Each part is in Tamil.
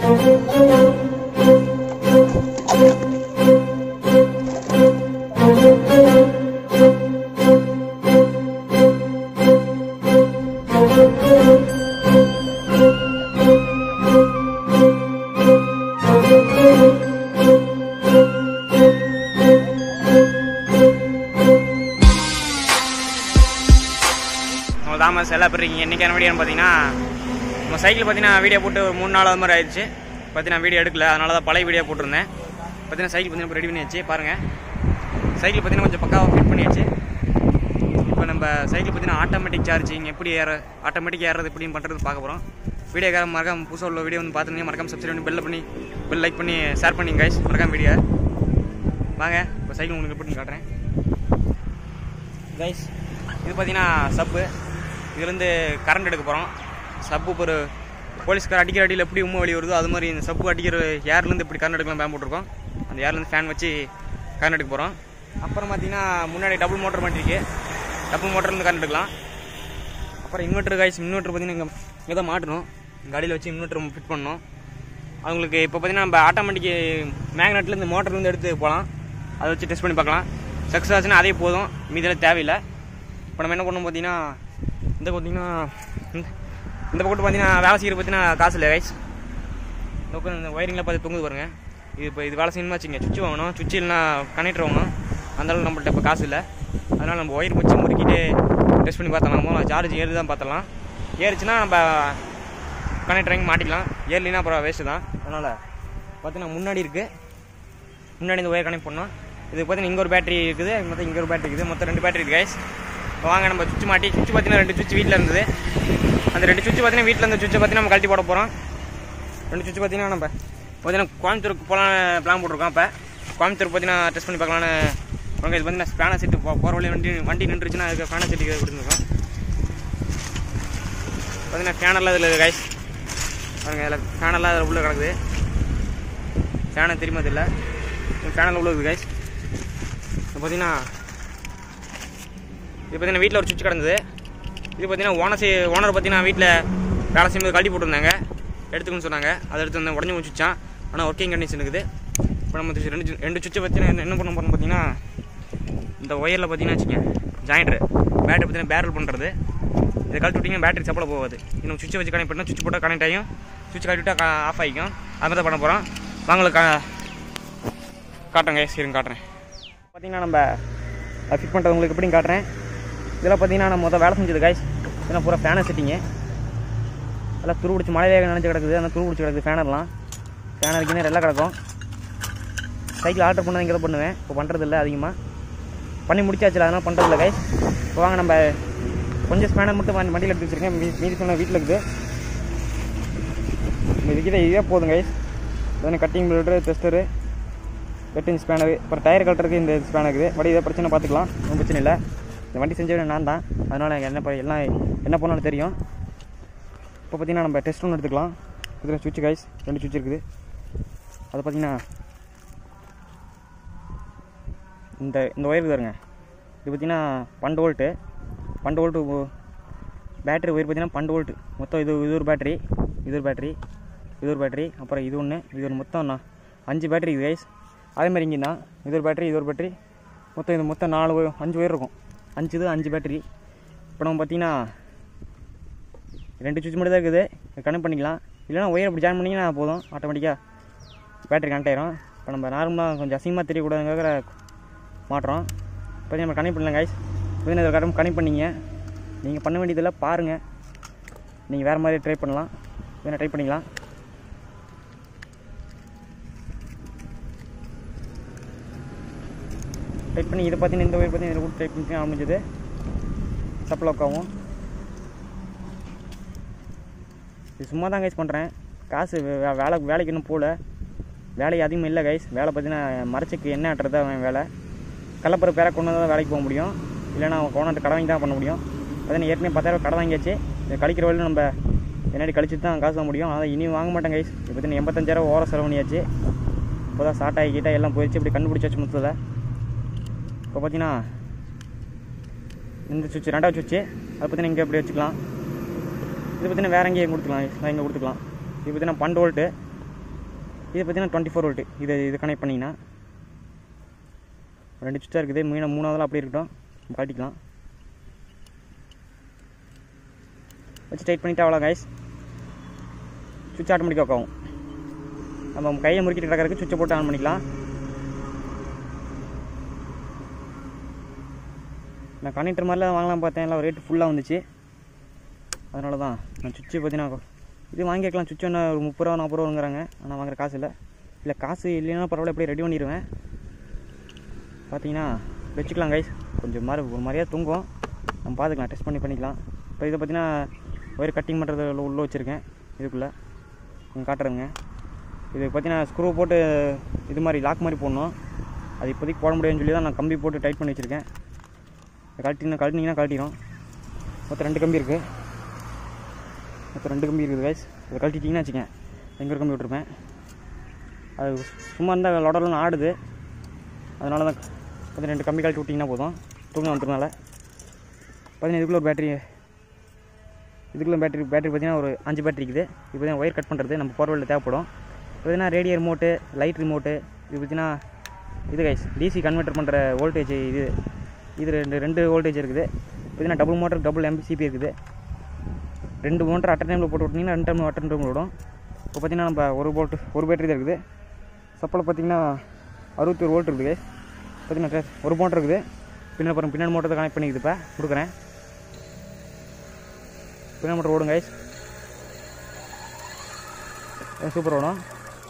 நம்ம தாமஸ் எல்லாம் போடுறீங்க இன்றைக்கான வீடியோன்னு பார்த்தீங்கன்னா நம்ம சைக்கிள் பார்த்தீங்கன்னா வீடியோ போட்டு ஒரு மூணு நாள் அது மாதிரி ஆயிடுச்சு பார்த்தீங்கன்னா வீடியோ எடுக்கல அதனால தான் பழைய வீடியோ போட்டிருந்தேன் பார்த்தீங்கன்னா சைக்கிள் பார்த்தீங்கன்னா ரெடி பண்ணியாச்சு பாருங்கள் சைக்கிள் பார்த்தீங்கன்னா கொஞ்சம் பக்காவாக ஃபிட் பண்ணியாச்சு இப்போ நம்ம சைக்கிள் பார்த்தீங்கன்னா ஆட்டோமேட்டிக் சார்ஜிங் எப்படி ஏற ஆட்டோமேட்டிக் ஏறது எப்படின்னு பண்ணுறது பார்க்க போகிறோம் வீடியோக்கார மறக்காம புதுசாக உள்ள வீடியோ வந்து பார்த்துருந்தீங்க மறக்காம சப்ஸ்கிரைப் பண்ணி பெல் பண்ணி பெல் லைக் பண்ணி ஷேர் பண்ணி கைஸ் மறக்காம வீடியோ வாங்க இப்போ சைக்கிள் உங்களுக்கு எப்படி காட்டுறேன் கைஸ் இது பார்த்தீங்கன்னா சப்பு இதுலேருந்து கரண்ட் எடுக்க போகிறோம் சப்பு ஒரு போலீஸ்கார் அடிக்கிற அடியில் எப்படி உண்மை வெளியே வருதோ அது மாதிரி இந்த சப்பு அடிக்கிற ஏர்லேருந்து இப்படி கரண்ட் எடுக்கலாம் பேன் போட்டிருக்கோம் அந்த ஏர்லேருந்து ஃபேன் வச்சு கரண்ட் எடுக்க போகிறோம் அப்புறம் பார்த்தீங்கன்னா முன்னாடி டபுள் மோட்டர் மாட்டிருக்கு டபுள் மோட்டர்லேருந்து கரண்ட் எடுக்கலாம் அப்புறம் இன்வெர்ட்டர் காய்ஸ் இன்வெர்ட்டர் பார்த்தீங்கன்னா இங்கே இங்கே தான் மாட்டணும் காடியில் வச்சு இன்வெர்ட்டர் ஃபிட் பண்ணணும் அவங்களுக்கு இப்போ பார்த்தீங்கன்னா நம்ம ஆட்டோமேட்டிக் மேக்னெட்லேருந்து மோட்டர்லேருந்து எடுத்து போகலாம் அதை வச்சு டெஸ்ட் பண்ணி பார்க்கலாம் சக்ஸஸ் ஆச்சுன்னா அதே போதும் மீதியில் தேவையில்லை இப்போ நம்ம என்ன பண்ணோம் பார்த்தீங்கன்னா இந்த பார்த்தீங்கன்னா இந்த- இந்த பக்கத்து பார்த்தீங்கன்னா வேலை செய்கிற பார்த்தீங்கன்னா காசு இல்லை ரைஸ் இந்த பக்கம் இந்த ஒயரிங்கில் பார்த்து தொங்குது பாருங்க இது இப்போ இது வேலை செய்யணுமா வச்சுங்க சுவிட்ச் வாங்கணும் சுவிட்ச் இல்லைனா கனெக்டர் வாங்கணும் அந்த அளவுக்கு நம்மள்ட்ட இப்போ காசு இல்லை அதனால் நம்ம ஒயர் வச்சு முறுக்கிட்டு டெஸ்ட் பண்ணி பார்த்தலாம் சார்ஜ் ஏறி தான் பார்த்தலாம் ஏறிச்சுன்னா நம்ம கனெக்டர் வாங்கி மாட்டிக்கலாம் ஏறலினா அப்புறம் வேஸ்ட்டு தான் அதனால் பார்த்தீங்கன்னா முன்னாடி இருக்குது முன்னாடி இந்த ஒயர் கனெக்ட் பண்ணோம் இது பார்த்தீங்கன்னா இங்கே ஒரு பேட்டரி இருக்குது மொத்தம் இங்கே ஒரு பேட்டரி இருக்குது மொத்தம் ரெண்டு பேட்டரி இருக்குது கைஸ் இப்போ வாங்க நம்ம சுவிட்ச் மாட்டி சுவிட்ச் பார்த்தீங்கன்னா ரெண்டு சுவிட்ச் வீட்டில் இருந்தது அந்த ரெண்டு சுவிட்ச் பார்த்தீங்கன்னா வீட்டில் இருந்த சுவிட்சை பார்த்தீங்கன்னா நம்ம கழட்டி போட போகிறோம் ரெண்டு சுவிட்ச் பார்த்தீங்கன்னா நம்ம பார்த்தீங்கன்னா கோயம்புத்தூருக்கு போகலாம் பிளான் போட்டிருக்கோம் இப்போ கோயம்புத்தூர் பார்த்தீங்கன்னா டெஸ்ட் பண்ணி பார்க்கலான்னு உங்க இது பார்த்தீங்கன்னா ஸ்பேனர் செட்டு போ போகிற வழி வண்டி வண்டி நின்றுச்சுன்னா அதுக்கு ஸ்பேனர் செட்டு கொடுத்துருக்கோம் பார்த்தீங்கன்னா ஃபேனெல்லாம் இதில் இருக்குது கைஸ் பாருங்க இதில் ஃபேனெல்லாம் அதில் உள்ளே கிடக்குது ஃபேனை தெரியுமா தெரியல ஃபேனில் உள்ளது கைஸ் இப்போ பார்த்தீங்கன்னா இது பார்த்தீங்கன்னா வீட்டில் ஒரு சுவிட்ச் கிடந்தது இது பார்த்தீங்கன்னா ஓனர் செய் ஓனர் பார்த்தீங்கன்னா வீட்டில் வேலை செய்யும்போது கழட்டி போட்டிருந்தாங்க எடுத்துக்கணும்னு சொன்னாங்க அதை எடுத்து வந்து உடஞ்சி வச்சுச்சான் ஆனால் ஒர்க்கிங் கண்டிஷன் இருக்குது இப்போ நம்ம இது ரெண்டு ரெண்டு சுவிட்சை பார்த்தீங்கன்னா என்ன- என்ன பண்ண போகிறோம் பார்த்தீங்கன்னா இந்த ஒயரில் பார்த்தீங்கன்னா வச்சுங்க ஜாயிண்ட்ரு பேட்டரி பார்த்தீங்கன்னா பேரல் பண்ணுறது இதை கழட்டி விட்டிங்கன்னா பேட்டரி சப்பளை போகாது இது நம்ம சுவிட்சை வச்சு கனெக்ட் பண்ணால் சுவிட்ச் போட்டால் கனெக்ட் ஆகும் சுவிட்ச் கழட்டி விட்டால் ஆஃப் ஆகிக்கும் அது மாதிரி தான் பண்ண போகிறோம் வாங்களை கா காட்டுறேன் கைஸ் இருங்க காட்டுறேன் பார்த்தீங்கன்னா நம்ம ஃபிட் பண்ணுறது உங்களுக்கு எப்படின்னு காட்டுறேன் இதெல்லாம் பார்த்தீங்கன்னா நம்ம மொதல் வேலை செஞ்சது கைஸ் இதெல்லாம் பூரா ஃபேனர் செட்டிங்கு எல்லாம் துரு பிடிச்சி மழை வேக நினச்சி கிடக்குது அந்த துரு பிடிச்சி கிடக்குது ஃபேனர்லாம் ஃபேனர் கிணறு எல்லாம் கிடக்கும் சைக்கிள் ஆர்டர் பண்ணது இங்கே தான் பண்ணுவேன் இப்போ பண்ணுறது இல்லை அதிகமாக பண்ணி முடிச்சாச்சு அதனால் பண்ணுறது இல்லை கைஸ் இப்போ வாங்க நம்ம கொஞ்சம் ஸ்பேனர் மட்டும் வண்டி- வண்டியில் எடுத்து வச்சிருக்கேன் மீ- மீதி சொன்ன வீட்டில் இருக்குது இதுக்கிட்ட இதே போதும் கைஸ் இதனை கட்டிங் பிளேடரு டெஸ்டரு வெட்டிங் ஸ்பேனர் அப்புறம் டயர் கட்டுறதுக்கு இந்த ஸ்பேனர் இருக்குது வண்டி இதை பிரச்சனை பார்த்துக்கலாம் ஒன்றும் பிரச்சனை இல்லை இந்த வண்டி செஞ்சவன் நான் தான் அதனால் எனக்கு என்ன ப- எல்லாம் என்ன பண்ணாலும் தெரியும் இப்போ பார்த்தீங்கன்னா நம்ம டெஸ்ட் ஒன்று எடுத்துக்கலாம் இதில் சுவிட்ச் கைஸ் ரெண்டு சுவிட்ச் இருக்குது அது பார்த்தீங்கன்னா இந்த இந்த ஒயர் பாருங்க இது பார்த்தீங்கன்னா பன்னெண்டு வோல்ட்டு பன்னெண்டு வோல்ட்டு பேட்டரி ஒயர் பார்த்தீங்கன்னா பன்னெண்டு வோல்ட்டு மொத்தம் இது இது ஒரு பேட்டரி இது ஒரு பேட்டரி இது ஒரு பேட்டரி அப்புறம் இது ஒன்று இது ஒரு மொத்தம் நான் அஞ்சு பேட்டரி இது கைஸ் அதே மாதிரி இங்கே தான் இது ஒரு பேட்டரி இது ஒரு பேட்டரி மொத்தம் இது மொத்தம் நாலு ஒய- அஞ்சு ஒயர் இருக்கும் அஞ்சு இது அஞ்சு பேட்டரி இப்போ நம்ம பார்த்தீங்கன்னா ரெண்டு சுவிட்ச் மட்டும் தான் இருக்குது கனெக்ட் பண்ணிக்கலாம் இல்லைனா ஒயர் இப்படி ஜாயின் பண்ணிங்கன்னா போதும் ஆட்டோமேட்டிக்காக பேட்டரி கனெக்ட் ஆயிரும் இப்போ நம்ம நார்மலாக கொஞ்சம் அசிங்கமாக தெரியக்கூடாதுங்கிற மாட்டுறோம் இப்போ நம்ம கனெக்ட் பண்ணலாம் கைஸ் இப்போ இதை கரெக்டாக கனெக்ட் பண்ணிங்க நீங்கள் பண்ண வேண்டியதெல்லாம் பாருங்கள் நீங்கள் வேறு மாதிரி ட்ரை பண்ணலாம் வேணால் ட்ரை பண்ணிக்கலாம் டைப் பண்ணி இதை பார்த்தீங்கன்னா இந்த ஒயர் பார்த்தீங்கன்னா இதில் கூட டைப் பண்ணி அமைஞ்சது சப்ளை உட்காவும் இது சும்மா தான் கைஸ் பண்ணுறேன் காசு வே- வே- வேலை வேலைக்கு இன்னும் போகல வேலை அதிகமாக இல்லை கைஸ் வேலை பார்த்தீங்கன்னா மரச்சுக்கு என்ன ஆட்டுறது அவன் வேலை கள்ளப்பரு பேரை கொண்டு வந்தால் தான் வேலைக்கு போக முடியும் இல்லைன்னா அவன் கோணத்தை கடை வாங்கி தான் பண்ண முடியும் பார்த்தீங்கன்னா ஏற்கனவே பத்தாயிரம் கடை வாங்கியாச்சு இதை கழிக்கிற வழியில் நம்ம பின்னாடி கழிச்சு தான் காசு வாங்க முடியும் அதான் இனி வாங்க மாட்டேன் கைஸ் இப்போ பார்த்தீங்கன்னா எண்பத்தஞ்சாயிரம் ஓர செலவு பண்ணியாச்சு இப்போ தான் ஸ்டார்ட் ஆகிக்கிட்டா எல்லாம் போயிடுச்சு இப்படி கண்டுபிடிச்சாச்சு மொத்தத்தில் இப்போ பார்த்தீங்கன்னா இந்த சுவிட்ச் ரெண்டாவது சுவிட்சு அதை பார்த்தீங்கன்னா இங்கே இப்படி வச்சுக்கலாம் இது பார்த்தீங்கன்னா வேற எங்கேயும் கொடுத்துக்கலாம் நான் இங்கே கொடுத்துக்கலாம் இது பார்த்தீங்கன்னா பன்னெண்டு வோல்ட்டு இது பார்த்தீங்கன்னா டுவெண்ட்டி ஃபோர் வோல்ட்டு இது இது கனெக்ட் பண்ணிங்கன்னா ரெண்டு சுவிட்சாக இருக்குது மீன மூணாவதுலாம் அப்படியே இருக்கட்டும் நம்ம கழட்டிக்கலாம் வச்சு டைட் பண்ணிவிட்டு அவ்வளோ கைஸ் சுவிட்ச் ஆட்டோமேட்டிக்காக உட்காவும் நம்ம கையை முறுக்கிட்டு கிடக்கிறதுக்கு சுவிட்சை போட்டு ஆன் பண்ணிக்கலாம் நான் கனெக்டர் மாதிரிலாம் வாங்கலாம் பார்த்தேன் எல்லாம் ரேட்டு ஃபுல்லாக வந்துச்சு அதனால தான் நான் சுவிட்சு பார்த்தீங்கன்னா இது வாங்கிக்கலாம் சுவிட்ச் ஒன்று ஒரு முப்பது ரூபா நாற்பது ரூபாங்கிறாங்க ஆனால் வாங்குற காசு இல்லை இல்லை காசு இல்லைன்னா பரவாயில்ல எப்படியே ரெடி பண்ணிடுவேன் பார்த்தீங்கன்னா வச்சுக்கலாம் கைஸ் கொஞ்சம் மாதிரி ஒரு மாதிரியாக தூங்கும் நம்ம பார்த்துக்கலாம் டெஸ்ட் பண்ணி பண்ணிக்கலாம் இப்போ இதை பார்த்தீங்கன்னா ஒயர் கட்டிங் பண்ணுறது உள்ளே வச்சுருக்கேன் இதுக்குள்ளே நீங்கள் காட்டுறேங்க இது பார்த்தீங்கன்னா ஸ்க்ரூ போட்டு இது மாதிரி லாக் மாதிரி போடணும் அது இப்போதைக்கு போட முடியாதுன்னு சொல்லி தான் நான் கம்பி போட்டு டைட் பண்ணி வச்சுருக்கேன் கழட்டினா கழட்டினீங்கன்னா கழட்டிடும் மொத்தம் ரெண்டு கம்பி இருக்குது மொத்தம் ரெண்டு கம்பி இருக்குது கைஸ் இதை கழட்டிட்டிங்கன்னா வச்சுக்கேன் எங்கே ஒரு கம்பி விட்டுருப்பேன் அது சும்மா இருந்தால் லொடலன்னு ஆடுது அதனால தான் கொஞ்சம் ரெண்டு கம்பி கழட்டி விட்டிங்கன்னா போதும் தூங்க வந்துட்டனால பார்த்தீங்கன்னா இதுக்குள்ள ஒரு பேட்டரி இதுக்குள்ள பேட்டரி பேட்டரி பார்த்தீங்கன்னா ஒரு அஞ்சு பேட்டரி இருக்குது இப்போ பார்த்தீங்கன்னா ஒயர் கட் பண்ணுறது நம்ம போர்வெல்ல தேவைப்படும் பார்த்தீங்கன்னா ரேடியோ ரிமோட்டு லைட் ரிமோட்டு இது பார்த்தீங்கன்னா இது கைஸ் டிசி கன்வெர்ட்டர் பண்ணுற வோல்டேஜ் இது இது ரெண்டு ரெண்டு வோல்டேஜ் இருக்குது பார்த்தீங்கன்னா டபுள் மோட்டர் டபுள் எம்பிசிபி இருக்குது ரெண்டு மோட்டர் அட்ட டைமில் போட்டு விட்டிங்கன்னா ரெண்டு டைம் அட்டன் டைம் விடும் இப்போ பார்த்தீங்கன்னா நம்ம ஒரு வோல்ட் ஒரு பேட்டரி தான் இருக்குது சப்போல பார்த்தீங்கன்னா அறுபத்தி ஒரு வோல்ட் இருக்குது பார்த்தீங்கன்னா ஒரு மோட்டர் இருக்குது பின்னாடி பாருங்க பின்னாடி மோட்டர் தான் கனெக்ட் பண்ணிக்குது இப்போ கொடுக்குறேன் பின்னாடி மோட்டர் ஓடும் கைஸ் சூப்பர் ஓடும்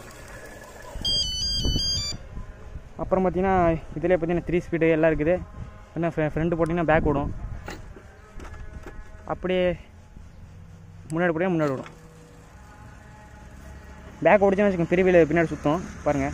அப்புறம் பார்த்தீங்கன்னா இதிலே பார்த்தீங்கன்னா த்ரீ ஸ்பீடு எல்லாம் இருக்குது என்ன ஃப்ரெண்டு போட்டிங்கன்னா பேக் ஓடும் அப்படியே முன்னாடி போட்டிங்கன்னா முன்னாடி ஓடும் பேக் ஓடிச்சுன்னு வச்சுக்கோங்க பெரிய வீல் பின்னாடி சுற்றும் பாருங்கள்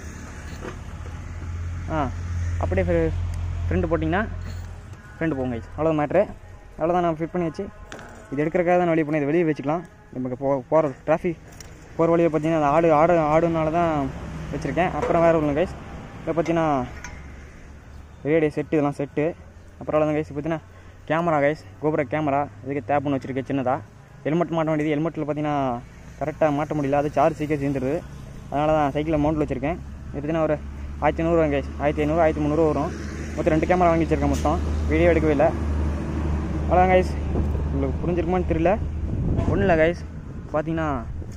ஆ அப்படியே ஃப்ரெண்டு போட்டிங்கன்னா ஃப்ரெண்டு போங்க அவ்வளோதான் மேட்ரு அவ்வளோதான் நான் ஃபிட் பண்ணி வச்சு இது எடுக்கிறக்காக தான் வெளியே பண்ணி இதை வெளியே வச்சுக்கலாம் நமக்கு போ போகிற டிராஃபிக் போகிற வழியை பார்த்தீங்கன்னா அந்த ஆடு ஆடு ஆடுனால தான் வச்சுருக்கேன் அப்புறம் வேறு ஒன்று கைஸ் இதை பார்த்தீங்கன்னா ரேடியோ செட்டு இதெல்லாம் செட்டு அப்புறம் அவ்வளோதான் கைஸ் பார்த்தீங்கன்னா கேமரா கைஸ் கோபுர கேமரா இதுக்கு டேப் ஒன்று வச்சுருக்கேன் சின்னதாக ஹெல்மெட் மாட்ட வேண்டியது ஹெல்மெட்டில் பார்த்தீங்கன்னா கரெக்டாக மாட்ட முடியல அது சார்ஜ் சீக்கிரம் சேர்ந்துருது அதனால தான் சைக்கிளில் மவுண்டில் வச்சுருக்கேன் இது பார்த்தீங்கன்னா ஒரு ஆயிரத்தி ஐநூறுவா கைஸ் ஆயிரத்தி ஐநூறு ஆயிரத்தி முந்நூறு வரும் மொத்தம் ரெண்டு கேமரா வாங்கி வச்சிருக்கேன் மொத்தம் வீடியோ எடுக்கவே இல்லை அவ்வளோதான் கைஸ் உங்களுக்கு புரிஞ்சிருக்குமான்னு தெரியல ஒன்றும் இல்லை கைஸ் பார்த்தீங்கன்னா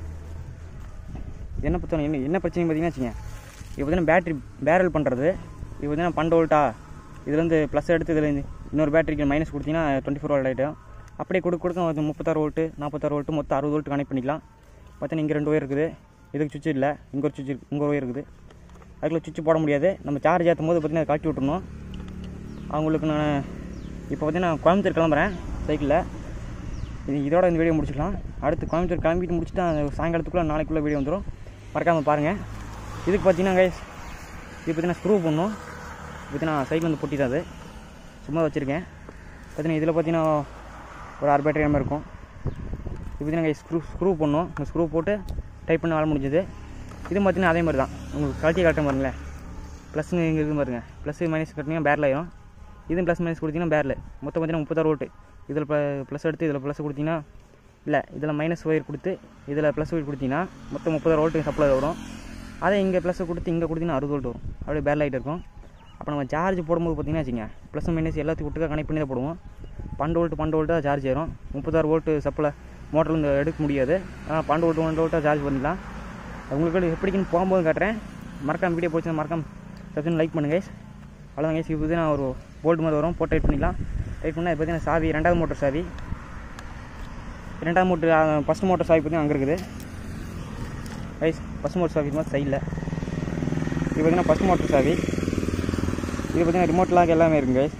என்ன பிரச்சனை என்ன என்ன பிரச்சனை பார்த்தீங்கன்னா வச்சுங்க இப்போ பார்த்தீங்கன்னா பேட்டரி பேரல் பண்ணுறது இப்போ பார்த்தீங்கன்னா பன்னெண்டு வோல்ட்டா இதுலேருந்து ப்ளஸ் எடுத்து இதில் இன்னொரு பேட்டரிக்கு மைனஸ் கொடுத்தீங்கன்னா டுவெண்ட்டி ஃபோர் வோல்ட் ஆகிடும் அப்படியே கொடுக்க கொடுக்க அது முப்பத்தாறு வோல்ட்டு நாற்பத்தாறு வோல்ட்டு மொத்தம் அறுபது வோல்ட் கனெக்ட் பண்ணிக்கலாம் பார்த்தீங்கன்னா இங்கே ரெண்டு ஒயர் இருக்குது இதுக்கு சுவிட்ச் இல்லை இங்கே ஒரு சுவிட்ச் இங்கே ஒரு ஒயர் இருக்குது அதுக்குள்ள சுவிட்ச் போட முடியாது நம்ம சார்ஜ் ஏற்றும் போது பார்த்தீங்கன்னா கழட்டி விட்டுறணும் அவங்களுக்கு நான் இப்போ பார்த்தீங்கன்னா கோயம்புத்தூர் கிளம்புறேன் சைக்கிளில் இது இதோட இந்த வீடியோ முடிச்சுக்கலாம் அடுத்து கோயம்புத்தூர் கிளம்பிட்டு முடிச்சுட்டு அந்த சாயங்காலத்துக்குள்ளே நாளைக்குள்ளே வீடியோ வந்துடும் மறக்காமல் பாருங்கள் இதுக்கு பார்த்தீங்கன்னா கைஸ் இது பார்த்தீங்கன்னா ஸ்க்ரூ பண்ணும் பார்த்தீங்கன்னா சைக்கிள் வந்து பொட்டி தான் அது சும்மா வச்சுருக்கேன் பார்த்தீங்கன்னா இதில் பார்த்தீங்கன்னா ஒரு ஆறு பேட்டரி மாதிரி இருக்கும் இது பார்த்தீங்கன்னா ஸ்க்ரூ ஸ்க்ரூ பண்ணும் இந்த ஸ்க்ரூ போட்டு டைப் பண்ண வேலை முடிஞ்சது இது பார்த்தீங்கன்னா அதே மாதிரி தான் உங்களுக்கு கழட்டி கட்ட பாருங்களேன் ப்ளஸ்னு இங்கே இருக்குது பாருங்க ப்ளஸ் மைனஸ் கட்டினீங்கன்னா பேரில் ஆயிரும் இதுவும் ப்ளஸ் மைனஸ் கொடுத்தீங்கன்னா பேரில் மொத்தம் பார்த்தீங்கன்னா முப்பத்தாறு வோல்ட்டு இதில் ப்ளஸ் எடுத்து இதில் ப்ளஸ் கொடுத்தீங்கன்னா இல்லை இதில் மைனஸ் ஒயர் கொடுத்து இதில் ப்ளஸ் ஒயர் கொடுத்தீங்கன்னா மொத்தம் முப்பதாறு வோல்ட்டு சப்ளை வரும் அதே இங்கே ப்ளஸ் கொடுத்து இங்கே கொடுத்தீங்கன்னா அறுபது வோல்ட் வரும் அப்படியே பேரில் ஆகிட்டு இருக்கும் அப்போ நம்ம சார்ஜ் போடும்போது பார்த்தீங்கன்னா வச்சுங்க ப்ளஸ் மைனஸ் எல்லாத்தையும் விட்டுக்க கனெக்ட் பண்ணி தான் போடுவோம் பன்னெண்டு வோல்ட் பன்னெண்டு வோல்ட்டாக சார்ஜ் ஏறும் முப்பத்தாறு வோல்ட்டு சப்ளை மோட்டர்லேருந்து எடுக்க முடியாது ஆனால் பன்னெண்டு வோல்ட் பன்னெண்டு வோல்ட்டாக சார்ஜ் பண்ணிடலாம் உங்களுக்கு எப்படிக்குன்னு போகும்போது காட்டுறேன் மறக்காம வீடியோ போச்சு மறக்காம சப்ஸ்கிரைப் லைக் பண்ணுங்க guys. அவ்வளோதான் கைஸ் இப்போ நான் ஒரு போல்ட் மாதிரி வரும் போட்டு டைட் பண்ணிக்கலாம் டைட் பண்ணால் இது பார்த்தீங்கன்னா சாவி ரெண்டாவது மோட்டர் சாவி ரெண்டாவது மோட்டர் ஃபஸ்ட் மோட்டர் சாவி பார்த்தீங்கன்னா அங்கே இருக்குது கைஸ் ஃபஸ்ட் மோட்டர் சாவி மாதிரி சைடில் இது பார்த்தீங்கன்னா ஃபஸ்ட் மோட்டர் சாவி இது பார்த்தீங்கன்னா ரிமோட் லாக் எல்லாமே இருக்குங்க கைஸ்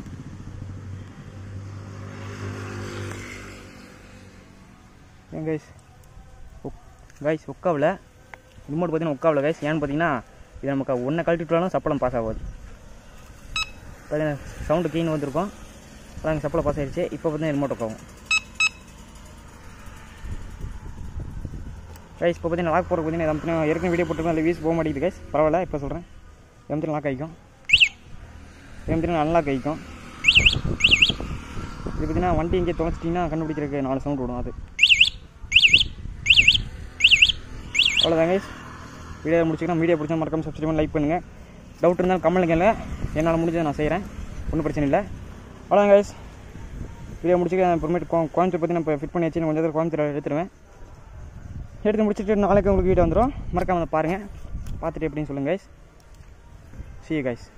ஏன் கைஸ் கைஸ் உட்காவில் ரிமோட் பார்த்தீங்கன்னா உட்காவில் கைஸ் ஏன்னு பார்த்தீங்கன்னா இது நமக்கு ஒன்றை கழட்டிட்டாலும் சப்பளம் பாஸ் ஆகாது பார்த்தீங்கன்னா சவுண்டு கீழ் வந்திருக்கும் அதான் சப்பளம் பாஸ் ஆயிடுச்சு இப்போ பார்த்தீங்கன்னா ரிமோட் உட்காவும் கைஸ் இப்போ பார்த்தீங்கன்னா லாக் போடுறது பார்த்தீங்கன்னா எம் ஏற்கனவே வீடியோ போட்டிருக்கோம் அதில் வீஸ் போக மாட்டேங்குது கைஸ் பரவாயில்ல இப்போ சொல்கிறேன் எம் லாக் ஆகிக்கும் எம் நல்லா ஆகிக்கும் இது பார்த்தீங்கன்னா வண்டி இங்கே தொலைச்சிட்டிங்கன்னா கண்டுபிடிக்கிறதுக்கு நாலு சவுண்ட் விடும் அது அவ்வளோதான் கைஸ் வீடியோ முடிச்சுக்கலாம் வீடியோ பிடிச்சா மறக்காம சப்ஸ்கிரைப் பண்ணி லைக் பண்ணுங்கள் டவுட் இருந்தாலும் கமெண்ட் கேளுங்க என்னால் முடிஞ்சதை நான் செய்கிறேன் ஒன்றும் பிரச்சனை இல்லை அவ்வளோதான் கைஸ் வீடியோ முடிச்சுக்க அப்புறமேட்டு கோ கோயம்புத்தூர் பற்றி நான் இப்போ ஃபிட் பண்ணி வச்சு நான் கொஞ்சம் நேரத்துல கோயம்புத்தூர் எடுத்துருவேன் எடுத்து முடிச்சுட்டு நாளைக்கு உங்களுக்கு வீடியோ வந்துடும் மறக்காம அதை பாருங்கள் பார்த்துட்டு எப்படின்னு சொல்லுங்கள் கைஸ் see you guys